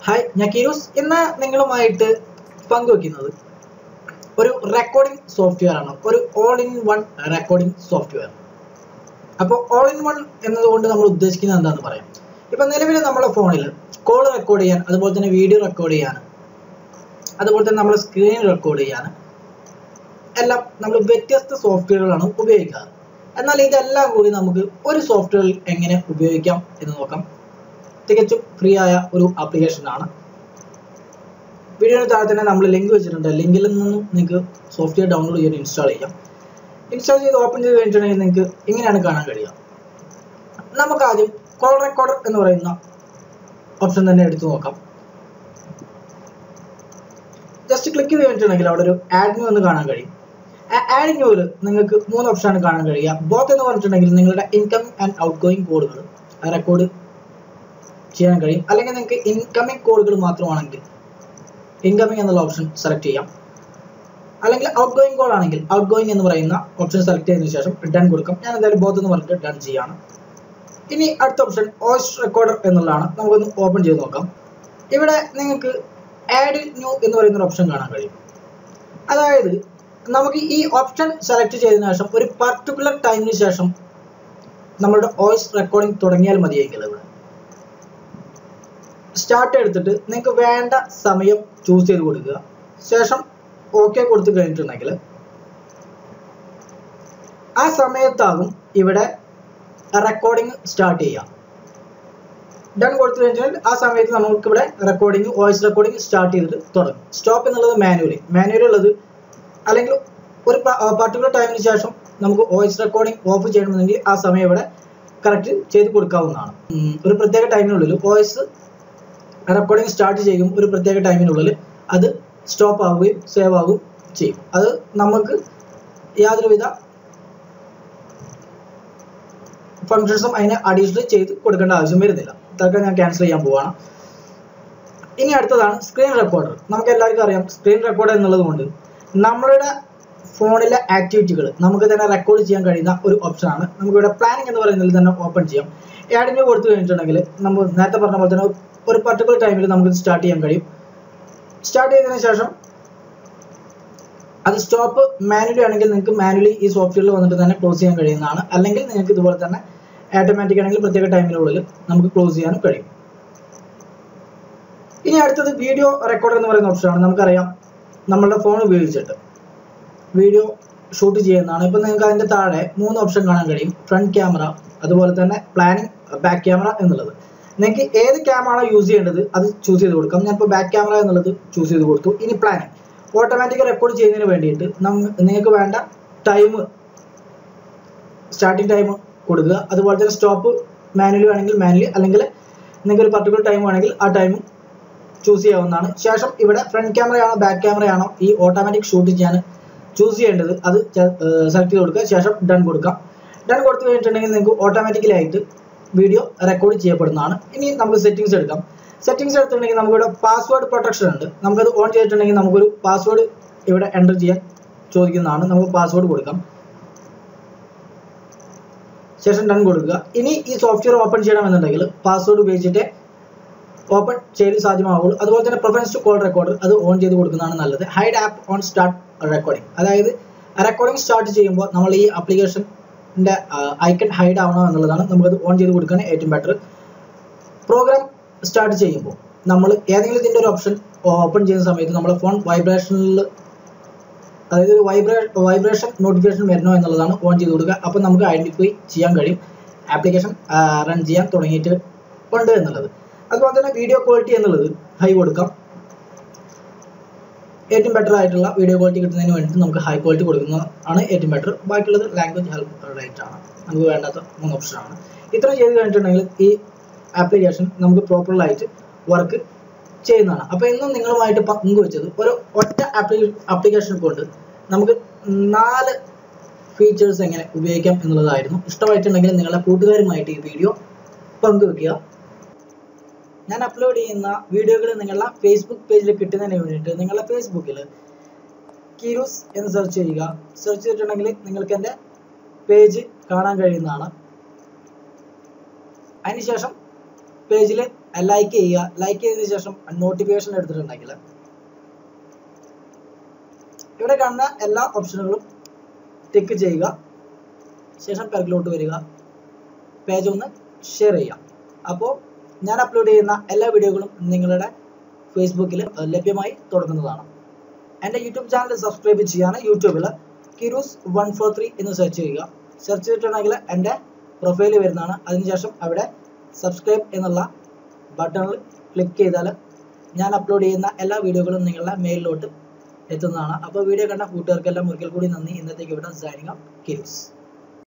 hi ഞാൻ കിരൂസ് ഇന്ന് നിങ്ങളുമായിട്ട് പങ്കുവെക്കുന്നത് ഒരു റെക്കോർഡിംഗ് സോഫ്റ്റ്വെയർ ആണ് ഒരു all in one recording software അപ്പോൾ ഓൾ ഇൻ വൺ എന്നതുകൊണ്ട് നമ്മൾ ഉദ്ദേശിക്കുന്നത് എന്താണെന്ന് പറയാം ഇപ്പം നിലവിൽ നമ്മുടെ ഫോണിൽ കോൾ റെക്കോർഡ് ചെയ്യാൻ അതുപോലെ തന്നെ വീഡിയോ റെക്കോർഡ് ചെയ്യാൻ അതുപോലെ തന്നെ നമ്മുടെ സ്ക്രീൻ റെക്കോർഡ് ചെയ്യാൻ എല്ലാം നമ്മൾ വ്യത്യസ്ത സോഫ്റ്റ്വെയറുകളാണ് ഉപയോഗിക്കാറ് എന്നാൽ ഇതെല്ലാം കൂടി നമുക്ക് ഒരു സോഫ്റ്റ്വെയറിൽ എങ്ങനെ ഉപയോഗിക്കാം എന്ന് നോക്കാം തികച്ചും ഫ്രീ ആയ ഒരു ആപ്ലിക്കേഷൻ ആണ് വീഡിയോയുടെ താഴെ തന്നെ നമ്മൾ ലിങ്ക് വെച്ചിട്ടുണ്ട് ലിങ്കിൽ നിന്നും നിങ്ങൾക്ക് സോഫ്റ്റ്വെയർ ഡൗൺലോഡ് ചെയ്ത് ഇൻസ്റ്റാൾ ചെയ്യാം ഇൻസ്റ്റാൾ ചെയ്ത് ഓപ്പൺ ചെയ്ത് കഴിഞ്ഞിട്ടുണ്ടെങ്കിൽ നിങ്ങൾക്ക് ഇങ്ങനെയാണ് കാണാൻ കഴിയുക നമുക്ക് ആദ്യം കോൾ റെക്കോർഡർ എന്ന് പറയുന്ന ഓപ്ഷൻ തന്നെ എടുത്തു നോക്കാം ജസ്റ്റ് ക്ലിക്ക് ചെയ്ത് കഴിഞ്ഞിട്ടുണ്ടെങ്കിൽ അവിടെ ഒരു ആഡ് ന്യൂ എന്ന് കാണാൻ കഴിയും ആഡ് ന്യൂവിൽ നിങ്ങൾക്ക് മൂന്ന് ഓപ്ഷനാണ് കാണാൻ കഴിയുക ബോത്ത് എന്ന് പറഞ്ഞിട്ടുണ്ടെങ്കിൽ നിങ്ങളുടെ ഇൻകമിംഗ് ആൻഡ് ഔട്ട് ഗോയിങ് കോഡുകൾ റെക്കോർഡ് ചെയ്യാൻ കഴിയും അല്ലെങ്കിൽ നിങ്ങൾക്ക് ഇൻകമിംഗ് കോഡുകൾ മാത്രമാണെങ്കിൽ ഇൻകമിംഗ് എന്നുള്ള ഓപ്ഷൻ സെലക്ട് ചെയ്യാം അല്ലെങ്കിൽ ഔട്ട് ഗോയിങ് കോൾ ആണെങ്കിൽ ഔട്ട് ഗോയിങ് എന്ന് പറയുന്ന ഓപ്ഷൻ സെലക്ട് ചെയ്തതിനു ശേഷം ഡൺ കൊടുക്കാം ഞാൻ എന്തായാലും ബോത്ത് എന്ന് പറഞ്ഞിട്ട് ഡൺ ചെയ്യാണ് ഇനി അടുത്ത ഓപ്ഷൻ വോയിസ് റെക്കോർഡർ എന്നുള്ളതാണ് നമുക്കൊന്ന് ഓപ്പൺ ചെയ്ത് നോക്കാം ഇവിടെ നിങ്ങൾക്ക് ആഡ് ന്യൂ എന്ന് പറയുന്ന ഒരു ഓപ്ഷൻ കാണാൻ കഴിയും അതായത് നമുക്ക് ഈ ഓപ്ഷൻ സെലക്ട് ചെയ്തതിനു ശേഷം ഒരു പർട്ടിക്കുലർ ടൈമിന് ശേഷം നമ്മളുടെ വോയിസ് റെക്കോർഡിംഗ് തുടങ്ങിയാൽ മതിയെങ്കിൽ ഇവിടെ സ്റ്റാർട്ട് എടുത്തിട്ട് നിങ്ങൾക്ക് വേണ്ട സമയം ചൂസ് ചെയ്ത് കൊടുക്കുക ശേഷം ഓക്കെ കൊടുത്തു കഴിഞ്ഞിട്ടുണ്ടെങ്കിൽ ആ സമയത്താകും ഇവിടെ റെക്കോർഡിംഗ് സ്റ്റാർട്ട് ചെയ്യാം ഡൺ കൊടുത്തു കഴിഞ്ഞാൽ ആ സമയത്ത് നമുക്ക് ഇവിടെ റെക്കോർഡിംഗ് വോയിസ് റെക്കോർഡിംഗ് സ്റ്റാർട്ട് ചെയ്തിട്ട് തുടങ്ങും സ്റ്റോപ്പ് എന്നുള്ളത് മാനുവലി മാനുവലി ഉള്ളത് അല്ലെങ്കിൽ ഒരു പർട്ടിക്കുലർ ടൈമിന് ശേഷം നമുക്ക് വോയിസ് റെക്കോർഡിംഗ് ഓഫ് ചെയ്യണമെന്നുണ്ടെങ്കിൽ ആ സമയം ഇവിടെ കറക്റ്റ് ചെയ്ത് കൊടുക്കാവുന്നതാണ് ഒരു പ്രത്യേക ടൈമിനുള്ളിൽ വോയിസ് റെക്കോർഡിംഗ് സ്റ്റാർട്ട് ചെയ്യും ഒരു പ്രത്യേക ടൈമിനുള്ളിൽ അത് സ്റ്റോപ്പ് ആവുകയും സേവ് ആവുകയും ചെയ്യും അത് നമുക്ക് യാതൊരുവിധ ഫങ്ഷൻസും അതിന് അഡീഷണൽ ചെയ്ത് കൊടുക്കേണ്ട ആവശ്യം വരുന്നില്ല തൽക്കാലം ഞാൻ ക്യാൻസൽ ചെയ്യാൻ പോവാണ് ഇനി അടുത്തതാണ് സ്ക്രീൻ റെക്കോർഡർ നമുക്ക് എല്ലാവർക്കും അറിയാം സ്ക്രീൻ റെക്കോർഡർ എന്നുള്ളത് കൊണ്ട് നമ്മളുടെ ഫോണിലെ ആക്ടിവിറ്റികൾ നമുക്ക് തന്നെ റെക്കോർഡ് ചെയ്യാൻ കഴിയുന്ന ഒരു ഓപ്ഷനാണ് നമുക്കിവിടെ പ്ലാനിങ് എന്ന് പറയുന്നതിൽ തന്നെ ഓപ്പൺ ചെയ്യാം ആഡിന് കൊടുത്തു കഴിഞ്ഞിട്ടുണ്ടെങ്കിൽ നമ്മൾ നേരത്തെ പറഞ്ഞ പോലെ തന്നെ ഒരു പർട്ടിക്കുലർ ടൈമിൽ നമുക്ക് സ്റ്റാർട്ട് ചെയ്യാൻ കഴിയും സ്റ്റാർട്ട് ചെയ്തതിനു ശേഷം അത് സ്റ്റോപ്പ് മാനുവലി ആണെങ്കിൽ നിങ്ങൾക്ക് മാനുവലി ഈ സോഫ്റ്റ്വെയറിൽ വന്നിട്ട് തന്നെ ക്ലോസ് ചെയ്യാൻ കഴിയുന്നതാണ് അല്ലെങ്കിൽ നിങ്ങൾക്ക് ഇതുപോലെ തന്നെ ഓട്ടോമാറ്റിക് ആണെങ്കിൽ പ്രത്യേക ടൈമിനുള്ളിൽ നമുക്ക് ക്ലോസ് ചെയ്യാനും കഴിയും ഇനി അടുത്തത് വീഡിയോ റെക്കോർഡർ എന്ന് പറയുന്ന ഓപ്ഷനാണ് നമുക്കറിയാം നമ്മളുടെ ഫോൺ ഉപയോഗിച്ചിട്ട് വീഡിയോ ഷൂട്ട് ചെയ്യുന്നതാണ് ഇപ്പം നിങ്ങൾക്ക് അതിൻ്റെ താഴെ മൂന്ന് ഓപ്ഷൻ കാണാൻ കഴിയും ഫ്രണ്ട് ക്യാമറ അതുപോലെ തന്നെ പ്ലാനിങ് ബാക്ക് ക്യാമറ എന്നുള്ളത് നിങ്ങൾക്ക് ഏത് ക്യാമറ ആണോ യൂസ് ചെയ്യേണ്ടത് അത് ചൂസ് ചെയ്ത് കൊടുക്കാം ഞാൻ ഇപ്പോൾ ബാക്ക് ക്യാമറ എന്നുള്ളത് ചൂസ് ചെയ്ത് കൊടുത്തു ഇനി പ്ലാനിങ് ഓട്ടോമാറ്റിക് റെക്കോർഡ് ചെയ്യുന്നതിന് വേണ്ടിയിട്ട് നിങ്ങൾക്ക് വേണ്ട ടൈം സ്റ്റാർട്ടിങ് ടൈം കൊടുക്കുക അതുപോലെ തന്നെ സ്റ്റോപ്പ് മാനുവലി വേണമെങ്കിൽ മാനുവലി അല്ലെങ്കിൽ നിങ്ങൾക്ക് ഒരു പർട്ടിക്കുലർ ടൈം വേണമെങ്കിൽ ആ ടൈമും ചൂസ് ചെയ്യാവുന്നതാണ് ശേഷം ഇവിടെ ഫ്രണ്ട് ക്യാമറയാണോ ബാക്ക് ക്യാമറയാണോ ഈ ഓട്ടോമാറ്റിക് ഷൂട്ട് ചെയ്യാൻ ചൂസ് ചെയ്യേണ്ടത് അത് സെലക്ട് ചെയ്ത് കൊടുക്കുക ശേഷം ഡൺ കൊടുക്കാം ഡൺ കൊടുത്തു കഴിഞ്ഞിട്ടുണ്ടെങ്കിൽ നിങ്ങൾക്ക് ഓട്ടോമാറ്റിക്കലായിട്ട് വീഡിയോ റെക്കോർഡ് ചെയ്യപ്പെടുന്നതാണ് ഇനി നമുക്ക് സെറ്റിങ്സ് എടുക്കാം സെറ്റിങ്സ് എടുത്തിട്ടുണ്ടെങ്കിൽ നമുക്കിവിടെ പാസ്വേഡ് പ്രൊട്ടക്ഷൻ ഉണ്ട് നമുക്കത് ഓൺ ചെയ്തിട്ടുണ്ടെങ്കിൽ നമുക്കൊരു പാസ്വേഡ് ഇവിടെ എൻ്റർ ചെയ്യാൻ ചോദിക്കുന്നതാണ് നമുക്ക് പാസ്വേഡ് കൊടുക്കാം ശേഷം ഡൺ കൊടുക്കുക ഇനി ഈ സോഫ്റ്റ്വെയർ ഓപ്പൺ ചെയ്യണമെന്നുണ്ടെങ്കിൽ പാസ്വേഡ് ഉപയോഗിച്ചിട്ട് ഓപ്പൺ ചെയ്ത് സാധ്യമാവുള്ളൂ അതുപോലെ തന്നെ പ്രൊഫൻസ് ടു കോൾ റെക്കോർഡർ അത് ഓൺ ചെയ്ത് കൊടുക്കുന്നതാണ് നല്ലത് hide app on start recording അതായത് റെക്കോർഡിംഗ് സ്റ്റാർട്ട് ചെയ്യുമ്പോൾ നമ്മൾ ഈ ആപ്ലിക്കേഷൻ്റെ ഐക്കൺ ഹൈഡ് ആവണം എന്നുള്ളതാണ് നമുക്കത് ഓൺ ചെയ്ത് കൊടുക്കാൻ ഏറ്റവും ബെറ്റർ പ്രോഗ്രാം സ്റ്റാർട്ട് ചെയ്യുമ്പോൾ നമ്മൾ ഏതെങ്കിലും ഇതിൻ്റെ ഒരു ഓപ്ഷൻ ഓപ്പൺ ചെയ്യുന്ന സമയത്ത് നമ്മുടെ ഫോൺ വൈബ്രേഷനിൽ അതായത് ഒരു വൈബ്രേ വൈബ്രേഷൻ നോട്ടിഫിക്കേഷൻ വരണോ എന്നുള്ളതാണ് ഓൺ ചെയ്ത് കൊടുക്കുക അപ്പോൾ നമുക്ക് ഐഡൻറ്റിഫൈ ചെയ്യാൻ കഴിയും ആപ്ലിക്കേഷൻ റൺ ചെയ്യാൻ തുടങ്ങിയിട്ട് ഉണ്ട് എന്നുള്ളത് അതുപോലെ തന്നെ വീഡിയോ ക്വാളിറ്റി എന്നുള്ളത് ഹൈ കൊടുക്കാം ഏറ്റവും ബെറ്റർ ആയിട്ടുള്ള വീഡിയോ ക്വാളിറ്റി കിട്ടുന്നതിന് വേണ്ടി നമുക്ക് ഹൈ ക്വാളിറ്റി കൊടുക്കുന്നതാണ് ഏറ്റവും ബെറ്റർ ബാക്കിയുള്ളത് ലാംഗ്വേജ് ഹെൽപ്പ് റൈറ്റ് ആണ് നമുക്ക് വേണ്ടാത്ത മൂന്ന് ഓപ്ഷനാണ് ഇത്ര ചെയ്ത് കഴിഞ്ഞിട്ടുണ്ടെങ്കിൽ ഈ ആപ്ലിക്കേഷൻ നമുക്ക് പ്രോപ്പറായിട്ട് വർക്ക് ചെയ്യുന്നതാണ് അപ്പോൾ ഇന്നും നിങ്ങളുമായിട്ട് പങ്കുവെച്ചത് ഒരു ഒറ്റ ആപ്ലി ആപ്ലിക്കേഷൻ കൊണ്ട് നമുക്ക് നാല് ഫീച്ചേഴ്സ് എങ്ങനെ ഉപയോഗിക്കാം എന്നുള്ളതായിരുന്നു ഇഷ്ടമായിട്ടുണ്ടെങ്കിൽ നിങ്ങളുടെ കൂട്ടുകാരുമായിട്ട് ഈ വീഡിയോ പങ്കുവെക്കുക ഞാൻ അപ്ലോഡ് ചെയ്യുന്ന വീഡിയോകൾ നിങ്ങളുടെ ഫേസ്ബുക്ക് പേജിൽ കിട്ടുന്നതിന് വേണ്ടിയിട്ട് നിങ്ങളുടെ ഫേസ്ബുക്കിൽ കിരൂസ് എന്ന് സെർച്ച് ചെയ്യുക സെർച്ച് ചെയ്തിട്ടുണ്ടെങ്കിൽ നിങ്ങൾക്ക് എൻ്റെ പേജ് കാണാൻ കഴിയുന്നതാണ് അതിനുശേഷം പേജിൽ ലൈക്ക് ചെയ്യുക ലൈക്ക് ചെയ്തതിനു ശേഷം നോട്ടിഫിക്കേഷൻ എടുത്തിട്ടുണ്ടെങ്കിൽ ഇവിടെ കാണുന്ന എല്ലാ ഓപ്ഷനുകളും ടിക്ക് ചെയ്യുക ശേഷം പിറകിലോട്ട് വരിക പേജ് ഒന്ന് ഷെയർ ചെയ്യുക അപ്പോൾ ഞാൻ അപ്ലോഡ് ചെയ്യുന്ന എല്ലാ വീഡിയോകളും നിങ്ങളുടെ ഫേസ്ബുക്കിൽ ലഭ്യമായി തുടങ്ങുന്നതാണ് എൻ്റെ യൂട്യൂബ് ചാനൽ സബ്സ്ക്രൈബ് ചെയ്യാൻ യൂട്യൂബിൽ കിരൂസ് വൺ ഫോർ ത്രീ എന്ന് സെർച്ച് ചെയ്യുക സെർച്ച് ചെയ്തിട്ടുണ്ടെങ്കിൽ എൻ്റെ പ്രൊഫൈൽ വരുന്നതാണ് അതിനുശേഷം അവിടെ സബ്സ്ക്രൈബ് എന്നുള്ള ബട്ടണിൽ ക്ലിക്ക് ചെയ്താൽ ഞാൻ അപ്ലോഡ് ചെയ്യുന്ന എല്ലാ വീഡിയോകളും നിങ്ങളുടെ മെയിലിലോട്ട് എത്തുന്നതാണ് അപ്പോൾ വീഡിയോ കണ്ട കൂട്ടുകാർക്കെല്ലാം ഒരിക്കൽ കൂടി നന്ദി ഇന്നത്തേക്ക് ഇവിടെ സൈനിങ് കിരൂസ്